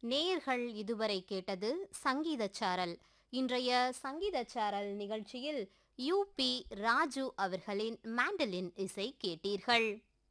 நேயர்கள் இதுவரை கேட்டது சங்கீதச் சாரல் இன்றைய சங்கீதச் சாரல் நிகழ்ச்சியில் யூ பி ராஜு அவர்களின் மேண்டலின் இசை கேட்டீர்கள்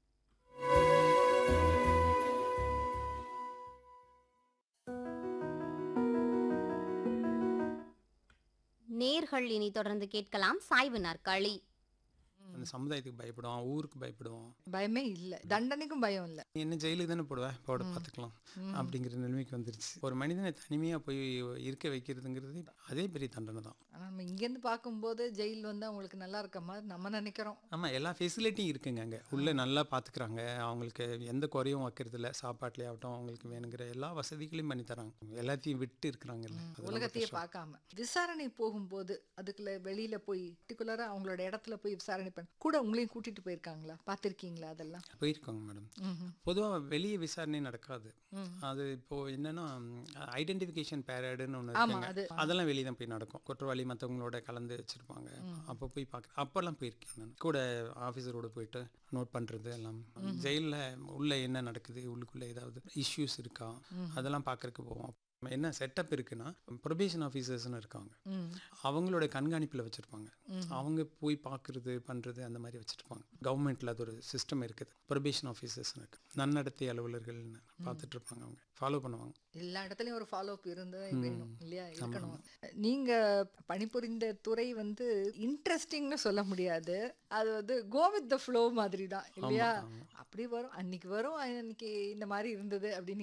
நேர்கள் இனி தொடர்ந்து கேட்கலாம் சாய்வு நாற்காலி அந்த சமுதாயத்துக்கு பயப்படுவான் ஊருக்கு பயப்படுவான் பயமே இல்ல தண்டனைக்கும் பயம் இல்ல நீ என்ன ஜெயிலுக்கு தானே போடுவேன் போட பார்த்துக்கலாம் அப்படிங்கிற நிலைமைக்கு வந்துருச்சு ஒரு மனிதனை தனிமையாக போய் இருக்க வைக்கிறதுங்கிறது அதே பெரிய தண்டனை தான் ஆனா நம்ம இங்க இருந்து பார்க்கும்போது ஜெயில் வந்து அவங்களுக்கு நல்லா இருக்க மாதிரி நம்ம நினைக்கிறோம் ஆமாம் எல்லா ஃபெசிலிட்டியும் இருக்குங்க அங்கே உள்ளே நல்லா பார்த்துக்குறாங்க அவங்களுக்கு எந்த குறையும் வைக்கிறது இல்லை சாப்பாட்டுலேயே ஆகட்டும் அவங்களுக்கு வேணுங்கிற எல்லா வசதிகளையும் பண்ணி தராங்க எல்லாத்தையும் விட்டு இருக்கிறாங்கல்ல அது ரொம்ப உலகத்தையே கஷ்டம். பார்க்காம விசாரணை போகும்போது அதுக்குள்ள வெளியில போய் பர்டிகுலரா அவங்களோட இடத்துல போய் விசாரணை பண்ண கூட உங்களையும் கூட்டிட்டு போயிருக்காங்களா பார்த்திருக்கீங்களா அதெல்லாம் போயிருக்காங்க மேடம் ம்ஹும். பொதுவாக வெளியே விசாரணை நடக்காது ம். அது இப்போ என்னன்னா ஐடென்டிஃபிகேஷன் பேரடுன்னு ஒன்று ஆமா இருக்குங்க அது அதெல்லாம் வெளியே தான் போய் நடக்கும் குற்றவாளி மற்றவங்களோட கலந்து வச்சிருப்பாங்க அப்போ போய் பார்க்க அப்போல்லாம் போயிருக்கேன் நான் கூட ஆஃபீஸரோட போயிட்டு நோட் பண்ணுறது எல்லாம் ஜெயிலில் உள்ள என்ன நடக்குது உள்ளுக்குள்ள ஏதாவது இஷ்யூஸ் இருக்கா அதெல்லாம் பார்க்கறதுக்கு போவோம் என்ன செட்டப் இருக்குன்னா ப்ரொபேஷன் ஆஃபீஸர்ஸ்னு இருக்காங்க ம். அவங்களோட கண்காணிப்பில் வச்சுருப்பாங்க ம். அவங்க போய் பார்க்குறது பண்ணுறது அந்த மாதிரி வச்சுருப்பாங்க கவர்மெண்ட்டில் அது ஒரு சிஸ்டம் இருக்குது ப்ரொபேஷன் ஆஃபீஸர்ஸ்னு இருக்கு நன்னடத்தை அலுவலர்கள்னு பார்த்துட்டு இருப்பாங்க அவங்க ஃபாலோ பண்ணுவாங்க எல்லா இடத்துலயும் ஒரு ஃபாலோ அப் இருந்து வேணும் இல்லையா இருக்கணும் நீங்க பணிபுரிந்த துறை வந்து இன்ட்ரெஸ்டிங்னு சொல்ல முடியாது அது வந்து கோ வித் த ஃப்ளோ மாதிரி தான் இல்லையா ஆமா. அப்படி வரும் அன்னைக்கு வரும் அன்னைக்கு இந்த மாதிரி இருந்தது அப்படின்னு